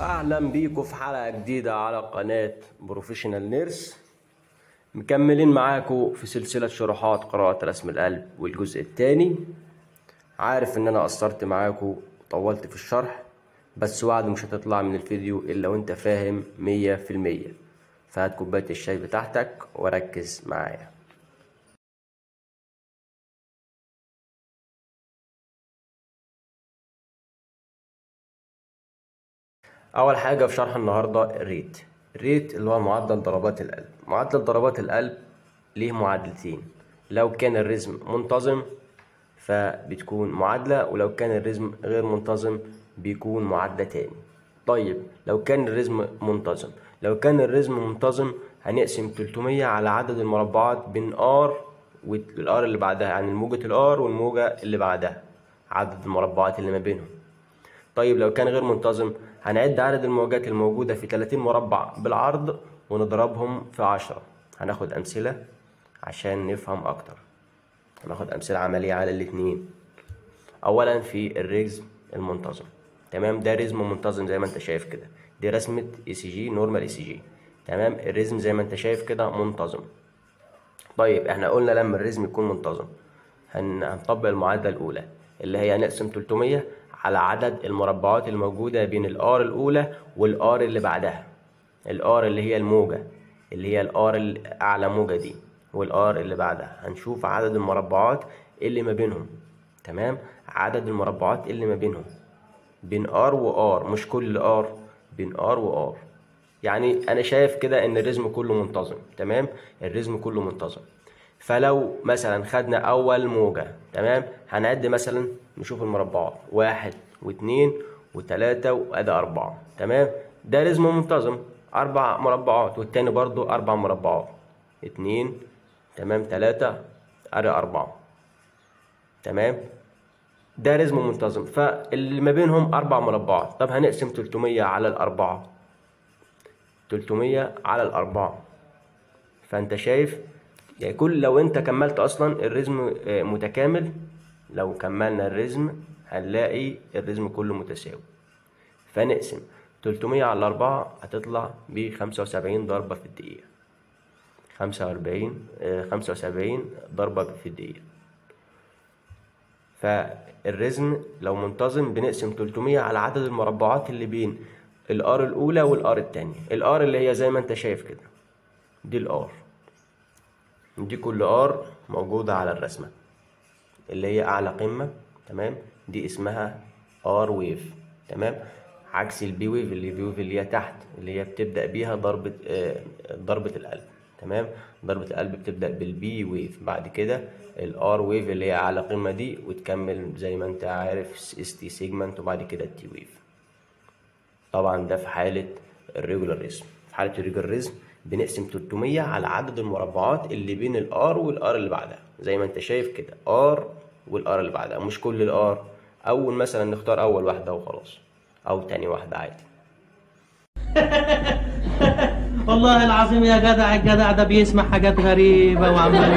اهلا بيكم في حلقه جديده على قناه بروفيشنال نيرس مكملين معاكم في سلسله شروحات قراءه رسم القلب والجزء الثاني عارف ان انا قصرت معاكم وطولت في الشرح بس وعد مش هتطلع من الفيديو الا وانت فاهم مية في المية فهات كوبايه الشاي بتاعتك وركز معايا اول حاجه في شرح النهارده الريت الريت اللي هو معدل ضربات القلب معدل ضربات القلب ليه معادلتين لو كان الرزم منتظم فبتكون معادله ولو كان الرزم غير منتظم بيكون معادله تاني طيب لو كان الرزم منتظم لو كان الرزم منتظم هنقسم 300 على عدد المربعات بين ار والار اللي بعدها يعني موجة الار والموجة اللي بعدها عدد المربعات اللي ما بينهم طيب لو كان غير منتظم هنعد عدد الموجات الموجودة في 30 مربع بالعرض ونضربهم في 10 هناخد أمثلة عشان نفهم أكتر هناخد أمثلة عملية على الاتنين أولا في الريزم المنتظم تمام ده ريزم منتظم زي ما انت شايف كده دي رسمة اي سي جي نورمال اي سي جي تمام الريزم زي ما انت شايف كده منتظم طيب احنا قلنا لما الريزم يكون منتظم هن... هنطبق المعادلة الأولى اللي هي نقسم 300 على عدد المربعات الموجودة بين الار الأولى والار اللي بعدها الار اللي هي الموجة اللي هي الار الأعلى موجة دي والار اللي بعدها هنشوف عدد المربعات اللي ما بينهم تمام عدد المربعات اللي ما بينهم بين ار وار مش كل ار بين ار وار يعني انا شايف كده ان الرزم كله منتظم تمام الرزم كله منتظم فلو مثلا خدنا اول موجة تمام هنعد مثلا نشوف المربعات واحد واثنين وثلاثة وادي اربعة تمام ده رزم منتظم اربع مربعات والتاني برضو اربع مربعات اتنين تمام ثلاثة ادي اربعة تمام ده رزم منتظم فاللي ما بينهم اربع مربعات طب هنقسم 300 على الاربعة 300 على الاربعة فانت شايف يعني كل لو انت كملت اصلا الرزم متكامل لو كملنا الرزم هنلاقي الرزم كله متساوي فنقسم 300 على 4 هتطلع ب 75 ضربة في الدقيقة 45 75 ضربة في الدقيقة فالرزم لو منتظم بنقسم 300 على عدد المربعات اللي بين الار الاولى والار التانية الار اللي هي زي ما انت شايف كده دي الار دي كل ار موجودة على الرسمة اللي هي أعلى قمة تمام دي اسمها ار ويف تمام عكس البي ويف اللي بي ويف اللي هي تحت اللي هي بتبدأ بيها ضربة آه ضربة القلب تمام ضربة القلب بتبدأ بالبي ويف بعد كده الار ويف اللي هي أعلى قمة دي وتكمل زي ما أنت عارف اس تي سيجمنت وبعد كده التي ويف طبعا ده في حالة الريجولار ريزم في حالة الريجولار ريزم بنقسم 300 على عدد المربعات اللي بين الار والار اللي بعدها زي ما انت شايف كده ار والار اللي بعدها مش كل الار اول مثلا نختار اول واحده وخلاص او تاني واحده عادي والله العظيم يا جدع الجدع ده بيسمع حاجات غريبة وعمال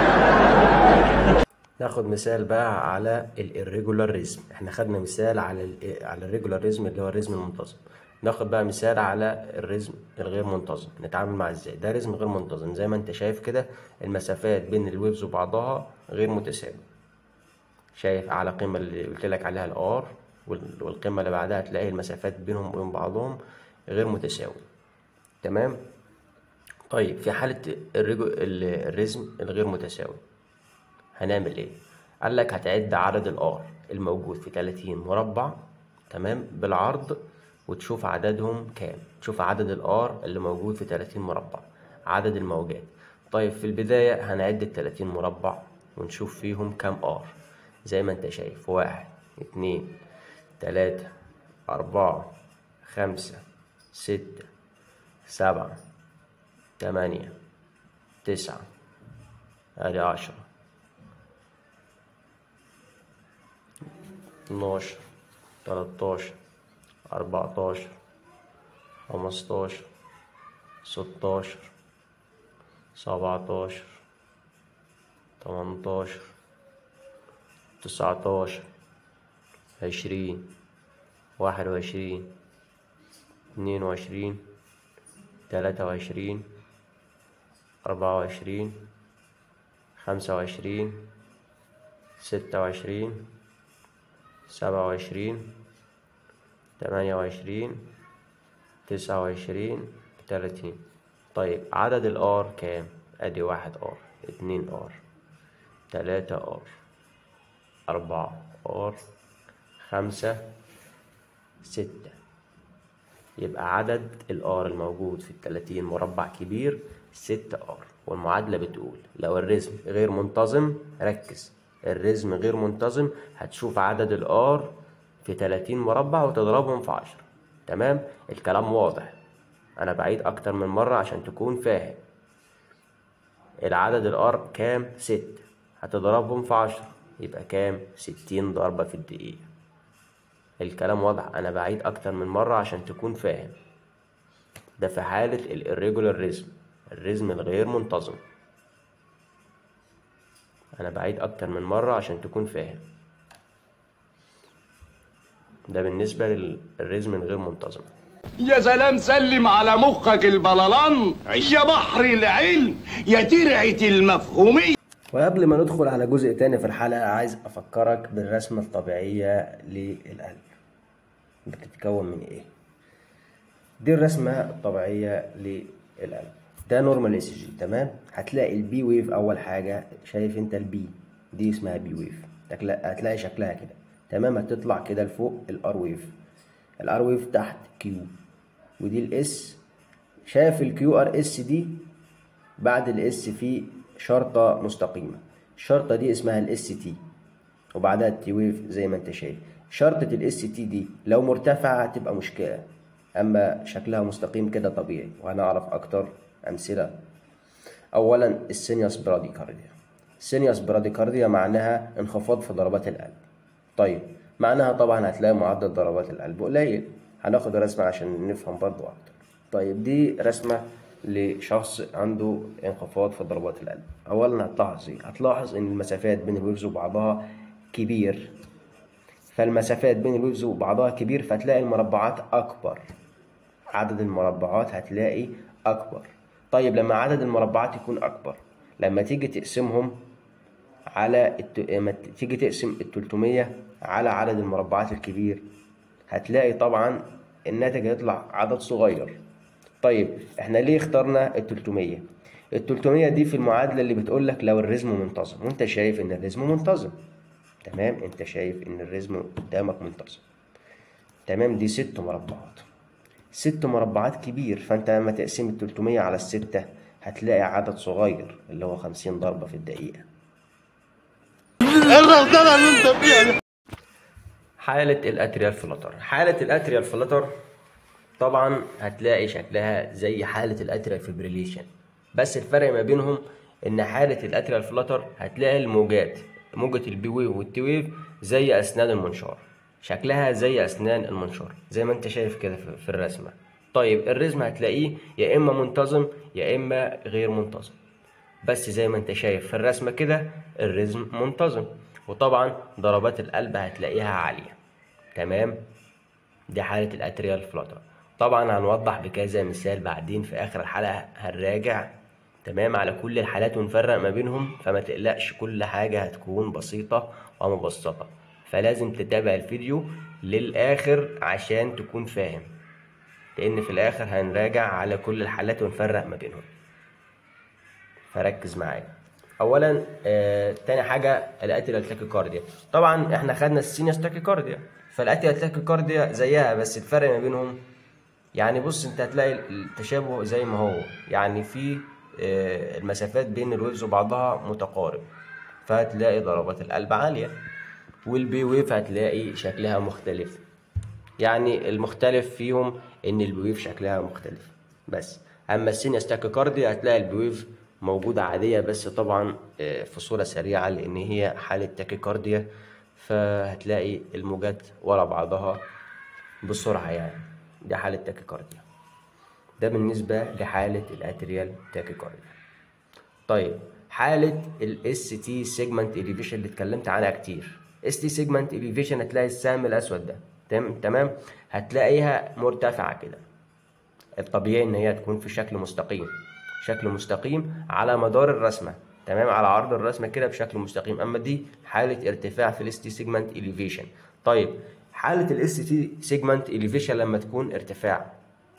ناخد مثال بقى على الirregular ريزم احنا خدنا مثال على ال على الريجولار ريزم اللي هو الريزم المنتظم ناخد بقى مثال على الرزم الغير منتظم نتعامل معاه ازاي ده رزم غير منتظم زي ما انت شايف كده المسافات بين الويفز وبعضها غير متساوية شايف على قمة اللي قلت لك عليها الار والقمة اللي بعدها هتلاقي المسافات بينهم وبين بعضهم غير متساوية تمام طيب في حالة الرزم الغير متساوي هنعمل ايه قال لك هتعد عدد الار الموجود في 30 مربع تمام بالعرض وتشوف عددهم كام تشوف عدد الار اللي موجود في 30 مربع عدد الموجات طيب في البداية هنعد ال 30 مربع ونشوف فيهم كام ار زي ما انت شايف واحد اتنين تلاتة أربعة خمسة ستة سبعة تمانية تسعة ادي عشرة اتناشر تلاتاشر أربعتاشر خمستاشر ستاشر سبعتاشر تمنتاشر تسعتاشر عشرين واحد وعشرين اتنين وعشرين تلاتة وعشرين أربعة وعشرين خمسة وعشرين ستة وعشرين سبعة وعشرين تمانية وعشرين تسعة وعشرين تلاتين طيب عدد الار كام ادي واحد ار اتنين ار تلاتة ار أربعة ار خمسة ستة يبقى عدد الار الموجود في التلاتين مربع كبير ستة ار والمعادلة بتقول لو الرزم غير منتظم ركز الرزم غير منتظم هتشوف عدد الار في تلاتين مربع وتضربهم في عشرة تمام الكلام واضح انا بعيد اكتر من مرة عشان تكون فاهم العدد الار كام ستة هتضربهم في عشرة يبقى كام ستين ضربة في الدقيقة الكلام واضح انا بعيد اكتر من مرة عشان تكون فاهم ده في حالة الirregular ريزم الرزم الغير منتظم انا بعيد اكتر من مرة عشان تكون فاهم ده بالنسبة للرزم الغير منتظم يا سلام سلم على مخك البلالان يا بحر العلم يا ترعة المفهومية وقبل ما ندخل على جزء تاني في الحلقة عايز أفكرك بالرسمة الطبيعية للقلب بتتكون من إيه؟ دي الرسمة الطبيعية للقلب ده نورمال اس جي تمام هتلاقي البي ويف أول حاجة شايف أنت البي دي اسمها بي ويف هتلاقي هتلاقي شكلها كده تمام هتطلع كده لفوق الار ويف الار ويف تحت كيو ودي الاس شايف الكيو ار اس دي بعد الاس في شرطة مستقيمة الشرطة دي اسمها الاس تي وبعدها التي ويف زي ما انت شايف شرطة الاس تي دي لو مرتفعة هتبقى مشكلة اما شكلها مستقيم كده طبيعي وهنعرف اكتر امثلة اولا السينيوس براديكارديا السينيوس براديكارديا معناها انخفاض في ضربات القلب طيب معناها طبعا هتلاقي معدل ضربات القلب قليل هناخد رسمة عشان نفهم برضو اكتر طيب دي رسمة لشخص عنده انخفاض في ضربات القلب اولا هتلاحظ ايه هتلاحظ ان المسافات بين الويفز وبعضها كبير فالمسافات بين الويفز وبعضها كبير فتلاقي المربعات اكبر عدد المربعات هتلاقي اكبر طيب لما عدد المربعات يكون اكبر لما تيجي تقسمهم على الت... لما تيجي تقسم ال 300 على عدد المربعات الكبير هتلاقي طبعا الناتج هيطلع عدد صغير طيب احنا ليه اخترنا ال 300 ال 300 دي في المعادلة اللي بتقول لك لو الرزم منتظم وانت شايف ان الرزم منتظم تمام انت شايف ان الرزم قدامك منتظم تمام دي ست مربعات ست مربعات كبير فانت لما تقسم ال 300 على الستة هتلاقي عدد صغير اللي هو 50 ضربة في الدقيقة الرغدلة اللي انت فيها حالة الاتريال فلتر حالة الاتريال فلتر طبعا هتلاقي شكلها زي حالة الاتريال فيبريليشن بس الفرق ما بينهم ان حالة الاتريال فلتر هتلاقي الموجات موجة البي ويف والتي ويف زي اسنان المنشار شكلها زي اسنان المنشار زي ما انت شايف كده في في الرسمة طيب الرزم هتلاقيه يا اما منتظم يا اما غير منتظم بس زي ما انت شايف في الرسمة كده الرزم منتظم وطبعا ضربات القلب هتلاقيها عالية تمام دي حالة الاتريال فلاتر طبعا هنوضح بكذا مثال بعدين في اخر الحلقة هنراجع تمام على كل الحالات ونفرق ما بينهم فما تقلقش كل حاجة هتكون بسيطة ومبسطة فلازم تتابع الفيديو للآخر عشان تكون فاهم لأن في الآخر هنراجع على كل الحالات ونفرق ما بينهم فركز معايا اولا آه، تاني حاجه الاتريال تاكيكارديا طبعا احنا خدنا السينيوس تاكيكارديا فالاتريال تاكيكارديا زيها بس الفرق ما بينهم يعني بص انت هتلاقي التشابه زي ما هو يعني في آه، المسافات بين الويفز وبعضها متقارب فهتلاقي ضربات القلب عاليه والبي ويف هتلاقي شكلها مختلف يعني المختلف فيهم ان البويف شكلها مختلف بس اما السينيوس تاكيكارديا هتلاقي البويف موجودة عادية بس طبعا آه، في صورة سريعة لان هي حالة تاكيكارديا فهتلاقي الموجات ورا بعضها بسرعة يعني دي حالة تاكيكارديا ده بالنسبة لحالة الاتريال تاكيكارديا طيب حالة الاس تي سيجمنت اليفيشن اللي اتكلمت عنها كتير اس تي سيجمنت اليفيشن هتلاقي السهم الاسود ده تمام تمام هتلاقيها مرتفعة كده الطبيعي ان هي تكون في شكل مستقيم شكل مستقيم على مدار الرسمه تمام على عرض الرسمه كده بشكل مستقيم اما دي حاله ارتفاع في الاس تي سيجمنت اليفيشن طيب حاله الاس تي سيجمنت اليفيشن لما تكون ارتفاع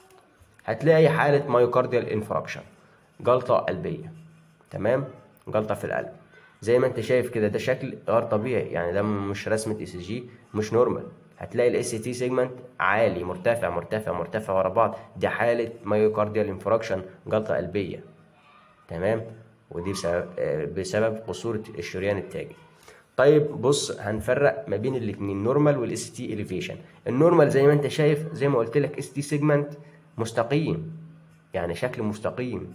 هتلاقي حاله مايوكارديال انفراكشن جلطه قلبيه تمام جلطه في القلب زي ما انت شايف كده ده شكل غير طبيعي يعني ده مش رسمه اي سي جي مش نورمال هتلاقي الاس تي سيجمنت عالي مرتفع مرتفع مرتفع ورا بعض دي حاله مايوكارديال انفراكشن جلطه قلبيه تمام ودي بسبب آه، بسبب قصور الشريان التاجي طيب بص هنفرق ما بين الاثنين نورمال والاس تي اليفيشن النورمال زي ما انت شايف زي ما قلت لك اس تي سيجمنت مستقيم يعني شكل مستقيم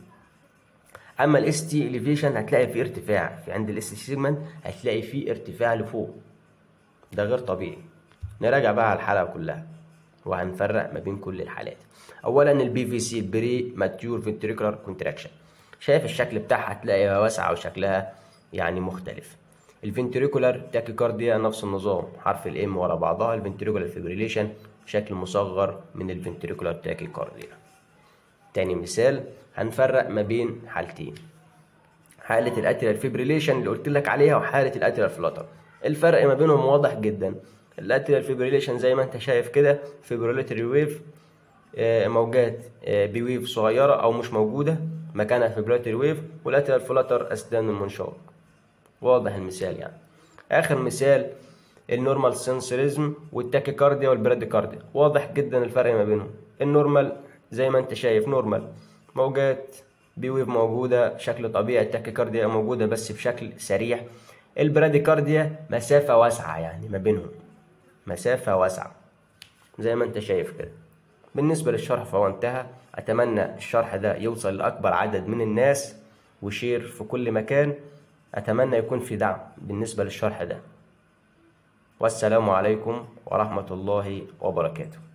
اما الاس تي اليفيشن هتلاقي فيه ارتفاع في عند الاس تي سيجمنت هتلاقي فيه ارتفاع لفوق ده غير طبيعي نراجع بقى على الحلقه كلها وهنفرق ما بين كل الحالات اولا البي في سي البري ماتيور فنتريكولار كونتراكشن شايف الشكل بتاعها هتلاقيها واسعه وشكلها يعني مختلف الفنتريكولار تاكيكارديا نفس النظام حرف الام ورا بعضها الفنتريكولار فيبريليشن شكل مصغر من الفنتريكولار تاكيكارديا تاني مثال هنفرق ما بين حالتين حالة الاتريال فيبريليشن اللي قلت لك عليها وحالة الاتريال فلاتر الفرق ما بينهم واضح جدا الاتريال فيبريليشن زي ما انت شايف كده فيبريليتري ويف موجات آه، بويف صغيرة او مش موجودة مكانها فيبريليتري ويف والاتريال فلاتر اسدان المنشار واضح المثال يعني اخر مثال النورمال سنسوريزم والتاكيكارديا والبراديكارديا واضح جدا الفرق ما بينهم النورمال زي ما انت شايف نورمال موجات بيويف موجودة بشكل طبيعي التاكيكارديا موجودة بس بشكل سريع البراديكارديا مسافة واسعة يعني ما بينهم مسافة واسعة زي ما انت شايف كده بالنسبة للشرح فهو انتهى أتمنى الشرح ده يوصل لأكبر عدد من الناس وشير في كل مكان أتمنى يكون في دعم بالنسبة للشرح ده والسلام عليكم ورحمة الله وبركاته